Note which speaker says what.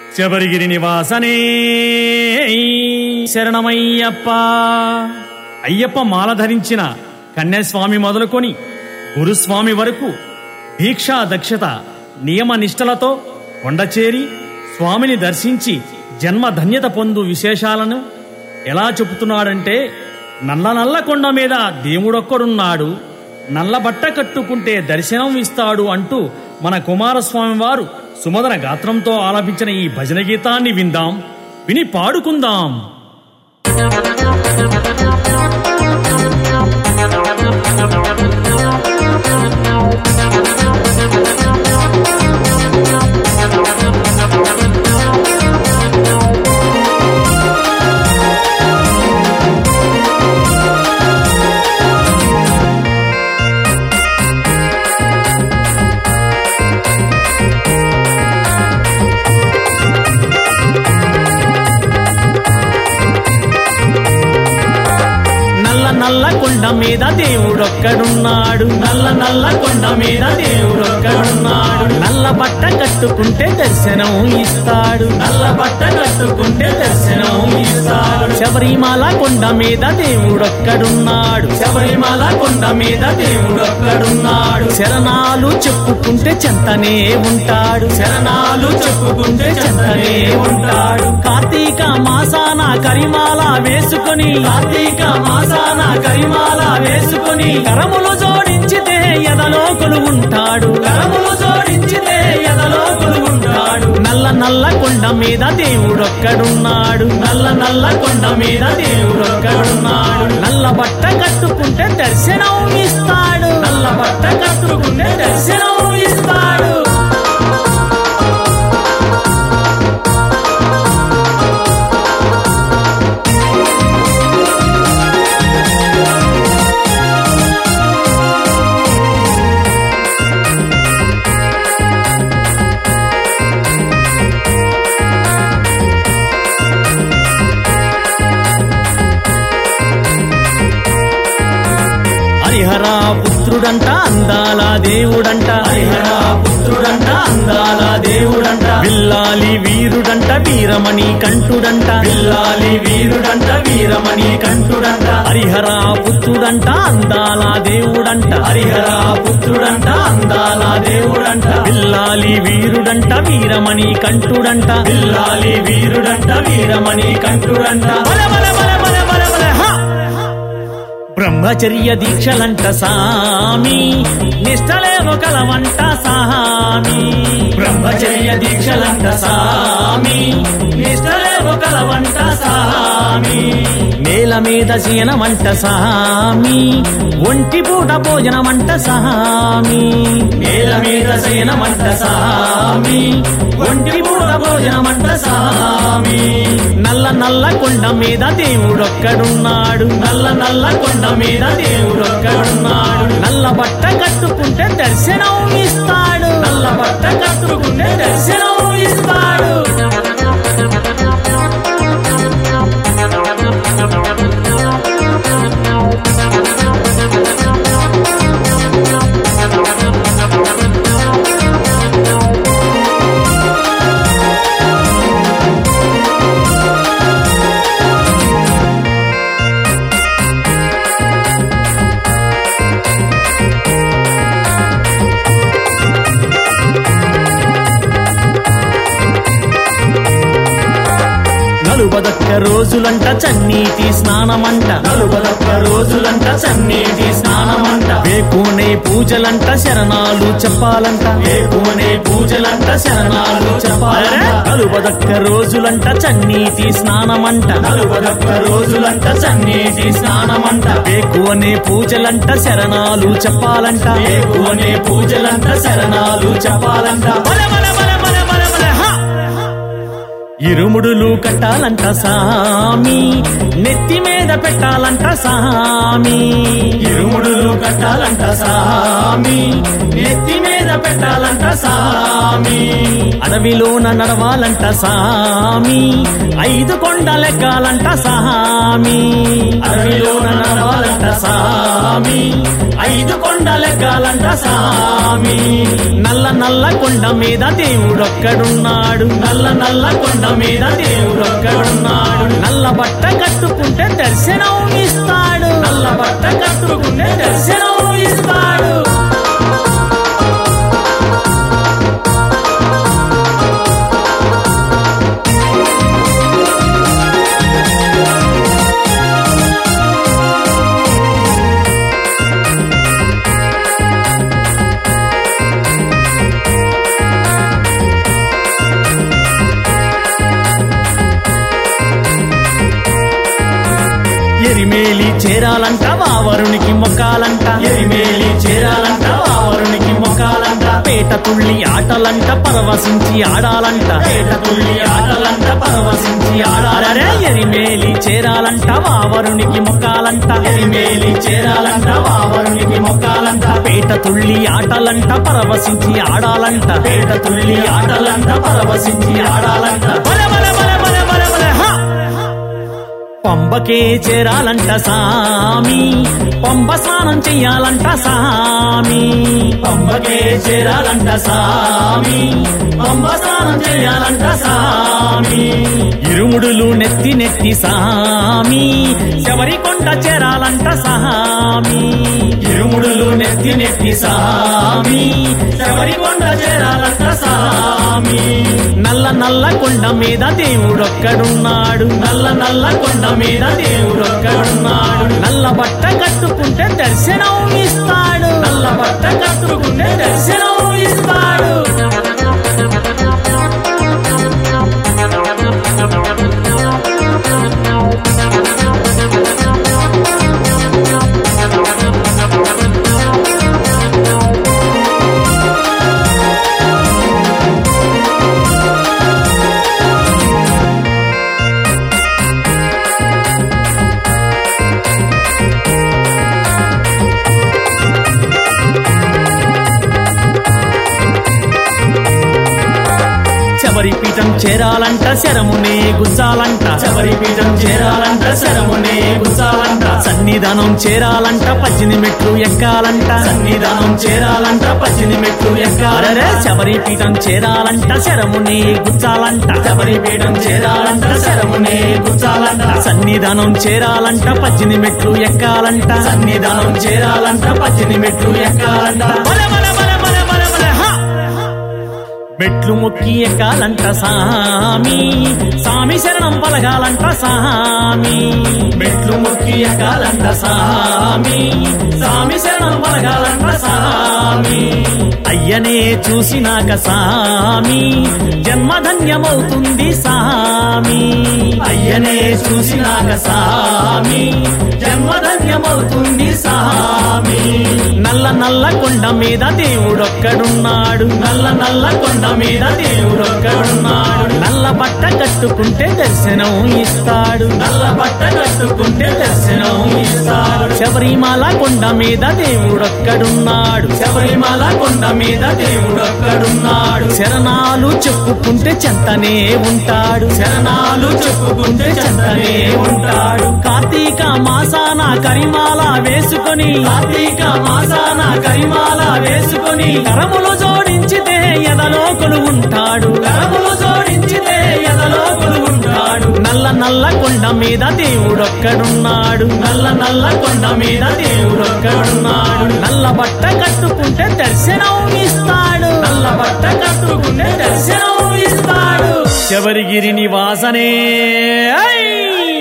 Speaker 1: శబరిగిరి నివాసనే శరణమయ్యప్ప అయ్యప్ప మాల ధరించిన కన్యాస్వామి మొదలుకొని గురుస్వామి వరకు దీక్షా దక్షత నియమ నిష్టలతో కొండచేరి స్వామిని దర్శించి జన్మ ధన్యత పొందు విశేషాలను ఎలా చెబుతున్నాడంటే నల్ల నల్ల కొండ మీద దేవుడొక్కడున్నాడు నల్ల బట్ట కట్టుకుంటే దర్శనం ఇస్తాడు అంటూ మన కుమారస్వామి వారు సుమధుర గాత్రంతో ఆలపించిన ఈ భజన గీతాన్ని విందాం విని పాడుకుందాం నల్ల నల్ల కొండ మీద దేవుడొక్కడున్నాడు నల్ల నల్ల కొండ మీద దేవుడొక్కడున్నాడు నల్ల బట్ట కట్టుకుంటే దర్శనం ఇస్తాడు నల్ల బట్ట కట్టుకుంటే దర్శనం ఇస్తాడు శబరిమల కొండ మీద దేవుడొక్కడున్నాడు శబరిమల కొండ మీద దేవుడొక్కడున్నాడు శరణాలు చెప్పుకుంటే చెంతనే ఉంటాడు శరణాలు చెప్పుకుంటే చెంతనే ఉంటాడు కార్తీక మాసాన కరిమాల వేసుకొని కార్తీక మాసాన కరిమాల వేసుకొని కరములు జోడించితే ఎదలో ఉంటాడు కరములు జోడించితే ఎదలో ఉంటాడు నల్ల నల్ల కొండ మీద దేవుడొక్కడున్నాడు నల్ల నల్ల కొండ మీద దేవుడొక్కడున్నాడు నల్ల బట్ట కట్టుకుంటే దర్శనం ఇస్తాడు నల్ల బట్ట కట్టుకుంటే దర్శనం ఇస్తాడు హరిహర పుత్రుడంట అందాల దేవుడంట హరిహర పుత్రుడంట అందాల దేవుడంట విల్లాలి వీరుడంట వీరమణి కంటుడంట విల్లాలి వీరుడంట వీరమణి కంటుడంట హరిహర పుత్రుడంట అందాల దేవుడంట హరిహర పుత్రుడంట అందాల దేవుడంట విల్లాలి వీరుడంట వీరమణి కంటుడంట విల్లాలి వీరుడంట వీరమణి కంటుడంట బల బల బల బల బల బల హా బ్రహ్మచర్య దీక్షలంట సామి నిష్టలేమో కలవంట సామి బ్రహ్మచర్య దీక్షలంట సామి నిష్టలేమో కలవంట సామి నేల మీద శయనమంట సామి ఒంటి పూట భోజనమంట సామి నేల మీద శయనమంట సామి ఒంటి పూట భోజనమంట సామి నల్ల నల్ల కొండ మీద దేవుడొక్కడున్నాడు నల్ల నల్ల కొండ మీద దేవుడొక్కడున్నాడు నల్ల బట్ట కట్టుకుంటే దర్శనం ఇస్తాడు నల్ల బట్ట కట్టుకుంటే దర్శనం ఇస్తాడు నలుబదొక్క రోజులంట చన్నీటి స్నానమంట నలుబదొక్క రోజులంట చన్నీటి స్నానమంట వేకునే పూజలంట శరణాలు చెప్పాలంట వేకునే పూజలంట శరణాలు చెప్పాలంట నలుబదొక్క రోజులంట చన్నీటి స్నానమంట నలుబదొక్క రోజులంట చన్నీటి స్నానమంట వేకునే పూజలంట శరణాలు చెప్పాలంట వేకునే పూజలంట శరణాలు చెప్పాలంట బల బల బల బల బల బల హా ఇరుముడులు కట్టాలంట సామి నెత్తి మీద పెట్టాలంట సామి ఇరుముడులు కట్టాలంట సామి నెత్తి మీద మీద పెట్టాలంట సామి అడవిలోన నడవాలంట సామి ఐదు కొండలెక్కాలంట సామి అడవిలోన నడవాలంట సామి ఐదు కొండలెక్కాలంట సామి నల్ల నల్ల కొండ మీద దేవుడొక్కడున్నాడు నల్ల నల్ల కొండ మీద దేవుడొక్కడున్నాడు నల్ల బట్ట కట్టుకుంటే దర్శనం ఇస్తాడు నల్ల బట్ట కట్టుకుంటే దర్శనం ఇస్తాడు ఎరిమేలి చేరాలంట వావరునికి మొక్కాలంట ఎరిమేలి చేరాలంట వావరునికి మొక్కాలంట పేట తుళ్ళి ఆటలంట పరవశించి ఆడాలంట పేట తుళ్ళి ఆటలంట పరవశించి ఆడాలరే ఎరిమేలి చేరాలంట వావరునికి మొక్కాలంట ఎరిమేలి చేరాలంట వావరునికి మొక్కాలంట పేట తుళ్ళి ఆటలంట పరవశించి ఆడాలంట పేట తుళ్ళి ఆటలంట పరవశించి ఆడాలంట బల బల బల బల బల బల హా పంబకే చేరాలంట సామి పంబ స్నానం చెయ్యాలంట సామి పంబకే చేరాలంట సామి పంబ స్నానం చెయ్యాలంట సామి ఇరుముడులు నెత్తి నెత్తి సామి శబరి కొండ చేరాలంట సామి ఇరుముడులు నెత్తి నెత్తి సామి శబరి కొండ చేరాలంట సామి నల్ల నల్ల కొండ మీద దేవుడొక్కడున్నాడు నల్ల నల్ల కొండ మీద దేవుడొక్కడున్నాడు నల్ల బట్ట కట్టుకుంటే దర్శనం ఇస్తాడు నల్ల బట్ట కట్టుకుంటే దర్శనం ఇస్తాడు శబరి పీఠం చేరాలంట శరమునే గుచ్చాలంట శబరి పీఠం చేరాలంట శరమునే గుచ్చాలంట సన్నిధానం చేరాలంట పచ్చిని మెట్లు ఎక్కాలంట సన్నిధానం చేరాలంట పచ్చిని మెట్లు ఎక్కాలరే శబరి పీఠం చేరాలంట శరమునే గుచ్చాలంట శబరి పీఠం చేరాలంట శరమునే గుచ్చాలంట సన్నిధానం చేరాలంట పచ్చిని మెట్లు ఎక్కాలంట సన్నిధానం చేరాలంట పచ్చిని మెట్లు ఎక్కాలంట బల బల బల బల బల బల హా మెట్లు మొక్కి ఎక్కాలంట సామి సామి శరణం పలగాలంట సామి మెట్లు మొక్కి ఎక్కాలంట సామి సామి శరణం పలగాలంట సామి అయ్యనే చూసినాక సామి జన్మధన్యమవుతుంది సామి అయ్యనే చూసినాక సామి జన్మధన్యమవుతుంది సామి నల్ల నల్ల కొండ మీద దేవుడొక్కడున్నాడు నల్ల నల్ల కొండ మీద దేవుడొక్కడున్నాడు నల్ల బట్ట కట్టుకుంటే దర్శనం ఇస్తాడు నల్ల బట్ట కట్టుకుంటే దర్శనం ఇస్తాడు శబరిమల కొండ మీద దేవుడొక్కడున్నాడు శబరిమల కొండ మీద దేవుడొక్కడున్నాడు శరణాలు చెప్పుకుంటే చెంతనే ఉంటాడు శరణాలు చెప్పుకుంటే చెంతనే ఉంటాడు కార్తీక మాసాన కరిమాల వేసుకొని కార్తీక మాసాన కరిమాల వేసుకొని కరములు జోడించితే ఎదలో ఉంటాడు కరములు జోడించితే ఎదలో ఉంటాడు నల్ల నల్ల కొండ మీద దేవుడొక్కడున్నాడు నల్ల నల్ల కొండ మీద దేవుడొక్కడున్నాడు నల్ల బట్ట కట్టుకుంటే దర్శనం ఇస్తాడు నల్ల బట్ట కట్టుకుంటే దర్శనం ఇస్తాడు శబరిగిరి నివాసనే ఐ!